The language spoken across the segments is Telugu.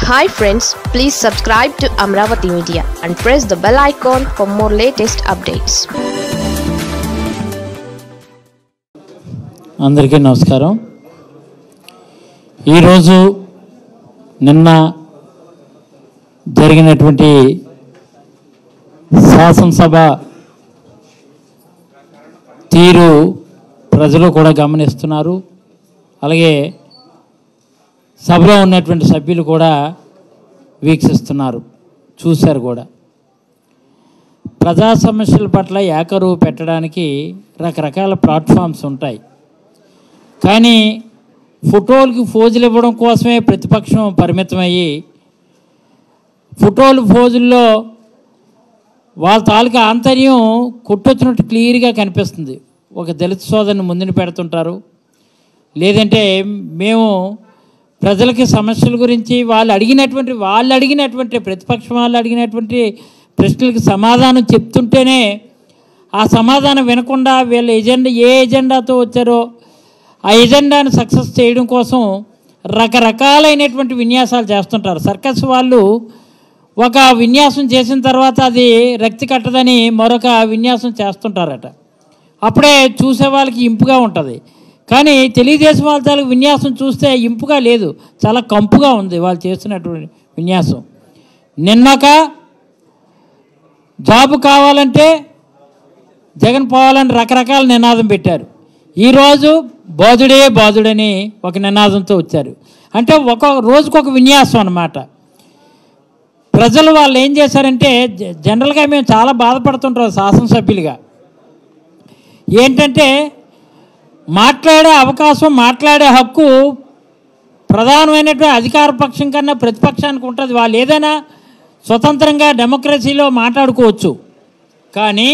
hi friends please subscribe to Amaravati media and press the bell icon for more latest updates అందరికీ నమస్కారం ఈరోజు నిన్న జరిగినటువంటి శాసనసభ తీరు ప్రజలు కూడా గమనిస్తున్నారు అలాగే సభలో ఉన్నటువంటి సభ్యులు కూడా వీక్షిస్తున్నారు చూశారు కూడా ప్రజా సమస్యల పట్ల ఏకరువు పెట్టడానికి రకరకాల ప్లాట్ఫామ్స్ ఉంటాయి కానీ ఫోటోలకి ఫోజులు ఇవ్వడం కోసమే ప్రతిపక్షం పరిమితమయ్యి ఫోటోలు ఫోజుల్లో వాళ్ళ తాలూకా ఆంతర్యం కొట్టొచ్చినట్టు క్లియర్గా కనిపిస్తుంది ఒక దళిత సోదరుని ముందుని పెడుతుంటారు లేదంటే మేము ప్రజలకి సమస్యల గురించి వాళ్ళు అడిగినటువంటి వాళ్ళు అడిగినటువంటి ప్రతిపక్షం వాళ్ళు అడిగినటువంటి ప్రశ్నలకు సమాధానం చెప్తుంటేనే ఆ సమాధానం వినకుండా వీళ్ళ ఎజెండా ఏ ఎజెండాతో వచ్చారో ఆ ఎజెండాను సక్సెస్ చేయడం కోసం రకరకాలైనటువంటి విన్యాసాలు చేస్తుంటారు సర్కస్ వాళ్ళు ఒక విన్యాసం చేసిన తర్వాత అది రక్తి కట్టదని మరొక విన్యాసం చేస్తుంటారట అప్పుడే చూసే వాళ్ళకి ఇంపుగా ఉంటుంది కానీ తెలుగుదేశం వాళ్ళ తాలూకు విన్యాసం చూస్తే ఇంపుగా లేదు చాలా కంపుగా ఉంది వాళ్ళు చేస్తున్నటువంటి విన్యాసం నిన్నొక జాబు కావాలంటే జగన్ పోవాలని రకరకాల నినాదం పెట్టారు ఈరోజు బాధుడే బాధుడని ఒక నినాదంతో వచ్చారు అంటే ఒక రోజుకొక విన్యాసం అన్నమాట ప్రజలు వాళ్ళు ఏం చేశారంటే జ- జనరల్గా మేము చాలా బాధపడుతుంటాం శాసనసభ్యులుగా ఏంటంటే మాట్లాడే అవకాశం మాట్లాడే హక్కు ప్రధానమైనటువంటి అధికార పక్షం కన్నా ప్రతిపక్షానికి ఉంటుంది వాళ్ళు ఏదైనా స్వతంత్రంగా డెమోక్రసీలో మాట్లాడుకోవచ్చు కానీ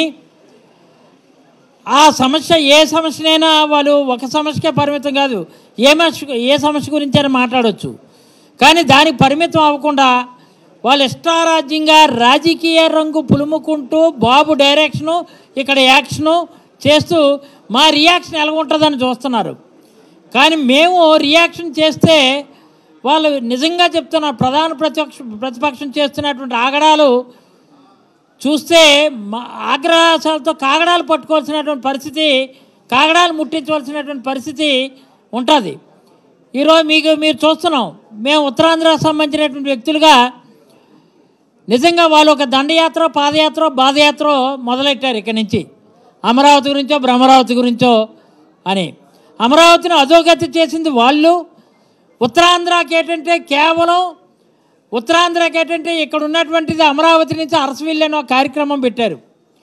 ఆ సమస్య ఏ సమస్యనైనా వాళ్ళు ఒక సమస్యకే పరిమితం కాదు ఏ సమస్య ఏ సమస్య గురించి అయినా మాట్లాడవచ్చు కానీ దానికి పరిమితం అవ్వకుండా వాళ్ళు ఇష్టారాజ్యంగా రాజకీయ రంగు పులుముకుంటూ బాబు డైరెక్షను ఇక్కడ యాక్షను చేస్తూ మా రియాక్షన్ ఎలా ఉంటుందని చూస్తున్నారు కానీ మేము రియాక్షన్ చేస్తే వాళ్ళు నిజంగా చెప్తున్నారు ప్రధాన ప్రతిపక్ష ప్రతిపక్షం చేస్తున్నటువంటి ఆగడాలు చూస్తే మా ఆగ్రహాలతో కాగడాలు పట్టుకోవాల్సినటువంటి పరిస్థితి కాగడాలు ముట్టించవలసినటువంటి పరిస్థితి ఉంటుంది ఈరోజు మీకు మీరు చూస్తున్నాం మేము ఉత్తరాంధ్రకు సంబంధించినటువంటి వ్యక్తులుగా నిజంగా వాళ్ళు ఒక దండయాత్ర పాదయాత్ర బాధయాత్ర మొదలెట్టారు ఇక్కడి నుంచి అమరావతి గురించో బ్రహ్మరావతి గురించో అని అమరావతిని అధోగతి చేసింది వాళ్ళు ఉత్తరాంధ్రకి ఏంటంటే కేవలం ఉత్తరాంధ్రకి ఏంటంటే ఇక్కడ ఉన్నటువంటిది అమరావతి నుంచి అరసవిల్లి అనే ఒక కార్యక్రమం పెట్టారు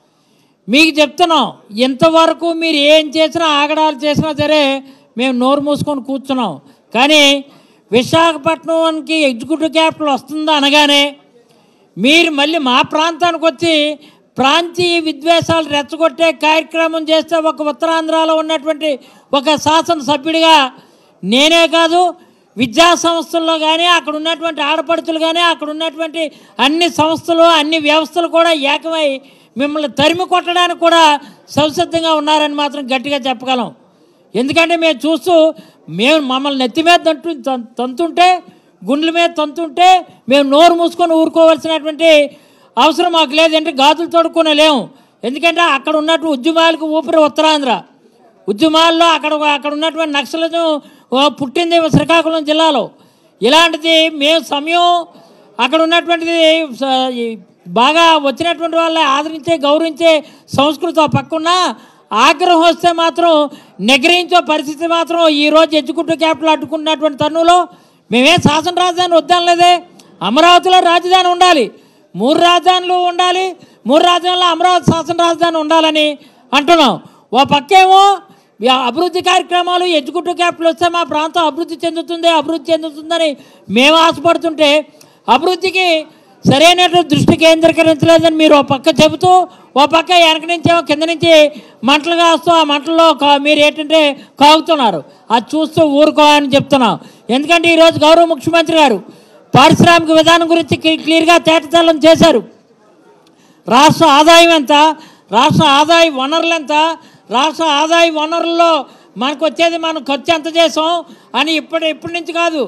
మీకు చెప్తున్నాం ఇంతవరకు మీరు ఏం చేసినా ఆగడాలు చేసినా సరే మేము నోరు మూసుకొని కూర్చున్నాం కానీ విశాఖపట్నంకి ఎగ్జిక్యూటివ్ క్యాపిటల్ వస్తుందా అనగానే మీరు మళ్ళీ మా ప్రాంతానికి వచ్చి ప్రాంతీయ విద్వేషాలు రెచ్చగొట్టే కార్యక్రమం చేస్తే ఒక ఉత్తరాంధ్రలో ఉన్నటువంటి ఒక శాసనసభ్యుడిగా నేనే కాదు విద్యా సంస్థల్లో కానీ అక్కడ ఉన్నటువంటి ఆడపడుచులు కానీ అక్కడ ఉన్నటువంటి అన్ని సంస్థలు అన్ని వ్యవస్థలు కూడా ఏకమై మిమ్మల్ని తరిమి కొట్టడానికి కూడా సంసిద్ధంగా ఉన్నారని మాత్రం గట్టిగా చెప్పగలం ఎందుకంటే మేము చూస్తూ మేము మమ్మల్ని నెత్తి మీద తంటు తం- తంతుంటే గుండెల మీద తంతుంటే మేము నోరు మూసుకొని ఊరుకోవాల్సినటువంటి అవసరం మాకు లేదంటే గాజులు తోడుకునే లేము ఎందుకంటే అక్కడ ఉన్నట్టు ఉద్యమాలకు ఊపిరి ఉత్తరాంధ్ర ఉద్యమాల్లో అక్కడ అక్కడ ఉన్నటువంటి నక్సలను ఓ, పుట్టింది శ్రీకాకుళం జిల్లాలో ఇలాంటిది మేము సమయం అక్కడ ఉన్నటువంటిది స- ఈ బాగా వచ్చినటువంటి వాళ్ళని ఆదరించే గౌరవించే సంస్కృతి ఆ పక్కన ఆగ్రహం వస్తే మాత్రం నిగ్రహించే పరిస్థితి మాత్రం ఈరోజు ఎగ్జిక్యూటివ్ క్యాపిటల్ అడ్డుకున్నటువంటి తరుణంలో మేమే శాసన రాజధాని వద్దనలేదే అమరావతిలో రాజధాని ఉండాలి మూడు రాజధానులు ఉండాలి మూడు రాజధానులు అమరావతి శాసన రాజధాని ఉండాలని అంటున్నాం ఓ పక్కేమో ఈ అభివృద్ధి కార్యక్రమాలు ఎగ్జిక్యూటివ్ క్యాపిటల్ వస్తే మా ప్రాంతం అభివృద్ధి చెందుతుంది అభివృద్ధి చెందుతుందని మేము ఆశపడుతుంటే అభివృద్ధికి సరైనటువంటి దృష్టి కేంద్రీకరించలేదని మీరు ఓ పక్క చెబుతూ ఓ పక్క వెనక నుంచేమో కింద నుంచి మంటలు కాస్తూ ఆ మంటల్లో కా- మీరు ఏంటంటే కాగుతున్నారు అది చూస్తూ ఊరుకో అని చెప్తున్నాం ఎందుకంటే ఈరోజు గౌరవ ముఖ్యమంత్రి గారు పారిశ్రామిక విధానం గురించి క్లి- క్లియర్గా తేటతెల్లం చేశారు రాష్ట్ర ఆదాయం ఎంత రాష్ట్ర ఆదాయ వనరులు ఎంత రాష్ట్ర ఆదాయ వనరుల్లో మనకు వచ్చేది మనం ఖర్చు ఎంత చేసాం అని ఇప్పటి ఇప్పటి నుంచి కాదు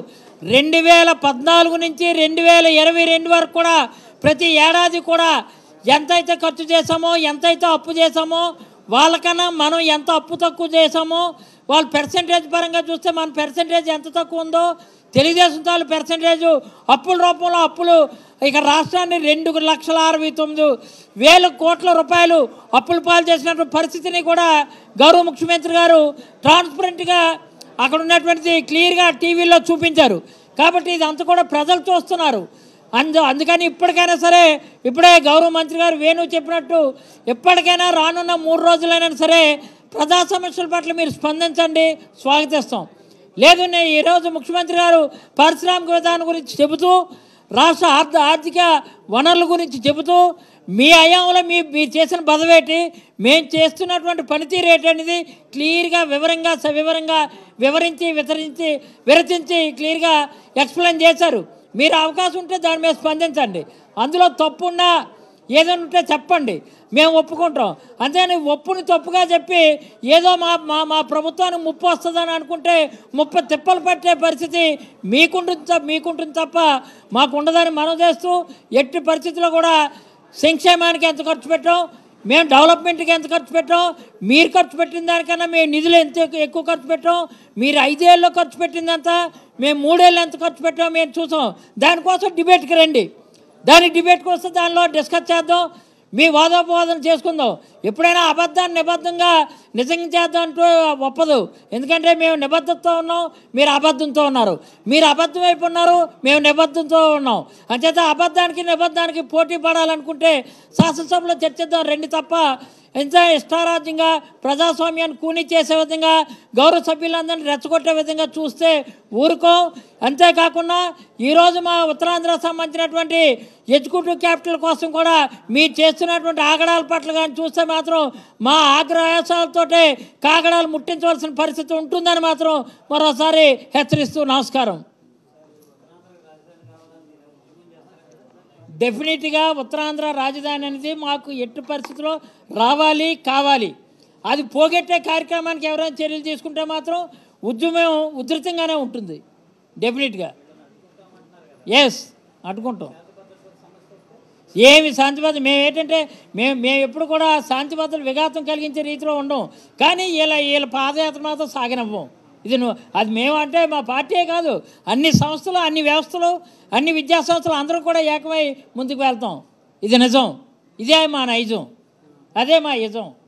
రెండు వేల పద్నాలుగు నుంచి రెండు వేల ఇరవై రెండు వరకు కూడా ప్రతి ఏడాది కూడా ఎంతైతే ఖర్చు చేసామో ఎంతైతే అప్పు చేసామో వాళ్ళకన్నా మనం ఎంత అప్పు తక్కువ చేసామో వాళ్ళ పెర్సెంటేజ్ పరంగా చూస్తే మన పెర్సెంటేజ్ ఎంత తక్కువ ఉందో తెలుగుదేశం తాలూ పెర్సెంటేజ్ అప్పుల రూపంలో అప్పులు ఇక రాష్ట్రాన్ని రెండు లక్షల అరవై తొమ్మిది వేల కోట్ల రూపాయలు అప్పుల పాలు చేసినటువంటి పరిస్థితిని కూడా గౌరవ ముఖ్యమంత్రి గారు ట్రాన్స్పరెంట్గా అక్కడ ఉన్నటువంటిది క్లియర్గా టీవీలో చూపించారు కాబట్టి ఇదంతా కూడా ప్రజలు చూస్తున్నారు అందు అందుకని ఇప్పటికైనా సరే ఇప్పుడే గౌరవ మంత్రి గారు వేణు చెప్పినట్టు ఎప్పటికైనా రానున్న మూడు రోజులైనా సరే ప్రజా సమస్యల పట్ల మీరు స్పందించండి స్వాగతిస్తాం లేదు నేను ఈరోజు ముఖ్యమంత్రి గారు పారిశ్రామిక విధానం గురించి చెబుతూ రాష్ట్ర ఆర్థ ఆర్థిక వనరుల గురించి చెబుతూ మీ అయాంలో మీ మీరు చేసిన బదవేటి మేము చేస్తున్నటువంటి పనితీరు ఏంటనేది క్లియర్గా వివరంగా సవివరంగా వివరించి వితరించి విరచించి క్లియర్గా ఎక్స్ప్లెయిన్ చేశారు మీరు అవకాశం ఉంటే దాని మీద స్పందించండి అందులో తప్పున్నా ఏదైనా ఉంటే చెప్పండి మేము ఒప్పుకుంటాం అంతేని ఒప్పుని తప్పుగా చెప్పి ఏదో మా మా మా ప్రభుత్వానికి ముప్పు వస్తుందని అనుకుంటే ముప్పై తిప్పలు పట్టే పరిస్థితి మీకుంటుంది తప్ప మీకుంటుంది తప్ప మాకు ఉండదని మనం చేస్తూ ఎట్టి పరిస్థితిలో కూడా సంక్షేమానికి ఎంత ఖర్చు పెట్టాం మేము డెవలప్మెంట్కి ఎంత ఖర్చు పెట్టాం మీరు ఖర్చు పెట్టిన దానికన్నా మేము నిధులు ఎంత ఎక్కు- ఎక్కువ ఖర్చు పెట్టాం మీరు ఐదేళ్ళలో ఖర్చు పెట్టిందంతా మేము మూడేళ్ళు ఎంత ఖర్చు పెట్టాం మేము చూసాం దానికోసం డిబేట్కి రండి దానికి డిబేట్కి వస్తే దానిలో డిస్కస్ చేద్దాం మీ వాదోపవాదన చేసుకుందాం ఎప్పుడైనా అబద్ధాన్ని నిబద్ధంగా నిజంగా చేద్దాం అంటూ ఒప్పదు ఎందుకంటే మేము నిబద్ధతతో ఉన్నాం మీరు అబద్ధంతో ఉన్నారు మీరు అబద్ధం వైపు ఉన్నారు మేము నిబద్ధంతో ఉన్నాం అంచేత అబద్ధానికి నిబద్ధానికి పోటీ పడాలనుకుంటే శాసనసభలో చర్చిద్దాం రెండు తప్ప ఎంత ఇష్టారాజ్యంగా ప్రజాస్వామ్యాన్ని కూని చేసే విధంగా గౌరవ సభ్యులందరినీ రెచ్చగొట్టే విధంగా చూస్తే ఊరుకో అంతేకాకుండా ఈరోజు మా ఉత్తరాంధ్ర సంబంధించినటువంటి ఎగ్జిక్యూటివ్ క్యాపిటల్ కోసం కూడా మీరు చేస్తున్నటువంటి ఆగడాల పట్ల కానీ చూస్తే మాత్రం మా ఆగ్రహాసాలతోటే కాగడాలు ముట్టించవలసిన పరిస్థితి ఉంటుందని మాత్రం మరోసారి హెచ్చరిస్తూ నమస్కారం డెఫినెట్గా ఉత్తరాంధ్ర రాజధాని అనేది మాకు ఎట్టి పరిస్థితిలో రావాలి కావాలి అది పోగొట్టే కార్యక్రమానికి ఎవరైనా చర్యలు తీసుకుంటే మాత్రం ఉద్యమం ఉధృతంగానే ఉంటుంది డెఫినెట్గా ఎస్ అడ్డుకుంటాం ఏమి శాంతి భద్రత మేము ఏంటంటే మేము మేము ఎప్పుడు కూడా శాంతి భద్రతలు విఘాతం కలిగించే రీతిలో ఉండం కానీ వీళ్ళ వీళ్ళ పాదయాత్ర మాత్రం సాగనివ్వం ఇది నువ్వు అది మేము అంటే మా పార్టీయే కాదు అన్ని సంస్థలు అన్ని వ్యవస్థలు అన్ని విద్యా సంస్థలు అందరూ కూడా ఏకమై ముందుకు వెళ్తాం ఇది నిజం ఇదే మా నైజం అదే మా యజం